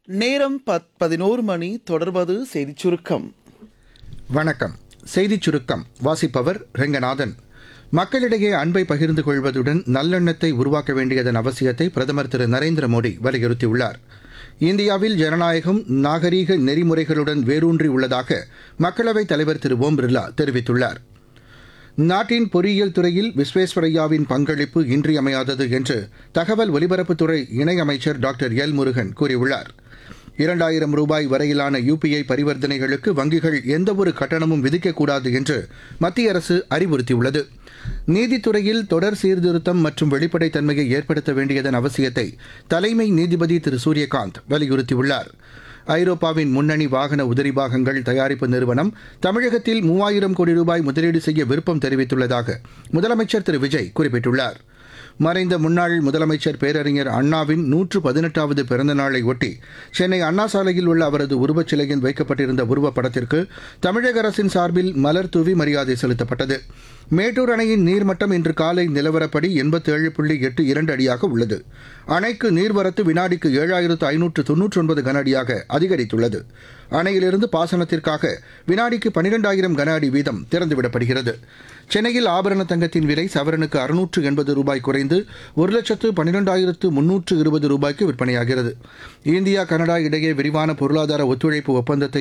நேரம் பத் பதினோரு மணி தொடர்வது செய்திச் சுருக்கம் வணக்கம் செய்திச் சுருக்கம் வாசிப்பவர் ரெங்கநாதன் மக்களிடையே அன்பை பகிர்ந்து கொள்வதுடன் நல்லெண்ணத்தை உருவாக்க வேண்டியதன் அவசியத்தை பிரதமர் திரு நரேந்திர மோடி வலியுறுத்தியுள்ளார் இந்தியாவில் ஜனநாயகம் நாகரீக நெறிமுறைகளுடன் வேரூன்றி உள்ளதாக மக்களவைத் தலைவர் திரு ஓம் பிர்லா தெரிவித்துள்ளார் நாட்டின் பொறியியல் துறையில் விஸ்வேஸ்வரய்யாவின் பங்களிப்பு இன்றியமையாதது என்று தகவல் ஒலிபரப்புத்துறை இணையமைச்சர் டாக்டர் எல் முருகன் கூறியுள்ளார் இரண்டாயிரம் ரூபாய் வரையிலான யுபிஐ பரிவர்த்தனைகளுக்கு வங்கிகள் எந்தவொரு கட்டணமும் விதிக்கக்கூடாது என்று மத்திய அரசு அறிவுறுத்தியுள்ளது நீதித்துறையில் தொடர் சீர்திருத்தம் மற்றும் வெளிப்படைத்தன்மையை ஏற்படுத்த வேண்டியதன் அவசியத்தை தலைமை நீதிபதி திரு சூரியகாந்த் வலியுறுத்தியுள்ளார் ஐரோப்பாவின் முன்னணி வாகன உதிரிபாகங்கள் தயாரிப்பு நிறுவனம் தமிழகத்தில் மூவாயிரம் கோடி ரூபாய் முதலீடு செய்ய விருப்பம் தெரிவித்துள்ளதாக முதலமைச்சர் திரு விஜய் குறிப்பிட்டுள்ளார் மறைந்த முன்னாள் முதலமைச்சர் பேரறிஞர் அண்ணாவின் நூற்று பதினெட்டாவது பிறந்த நாளை ஒட்டி சென்னை அண்ணா சாலையில் உள்ள அவரது உருவச் சிலையில் வைக்கப்பட்டிருந்த உருவப்படத்திற்கு தமிழக அரசின் சார்பில் மலர் தூவி மரியாதை செலுத்தப்பட்டது மேட்டூர் அணையின் நீர்மட்டம் இன்று காலை நிலவரப்படி எண்பத்தேழு புள்ளி எட்டு இரண்டு அடியாக உள்ளது அணைக்கு நீர்வரத்து வினாடிக்கு ஏழாயிரத்து ஐநூற்று தொன்னூற்றி ஒன்பது கன அடியாக அதிகரித்துள்ளது அணையிலிருந்து பாசனத்திற்காக வினாடிக்கு பனிரெண்டாயிரம் கன அடி வீதம் திறந்துவிடப்படுகிறது சென்னையில் ஆபரண தங்கத்தின் விலை சவரனுக்கு அறுநூற்று எண்பது ரூபாய் குறைந்து ஒரு லட்சத்து பன்னிரெண்டாயிரத்து முன்னூற்று இருபது ரூபாய்க்கு விற்பனையாகிறது இந்தியா கனடா இடையே விரிவான பொருளாதார ஒத்துழைப்பு ஒப்பந்தத்தை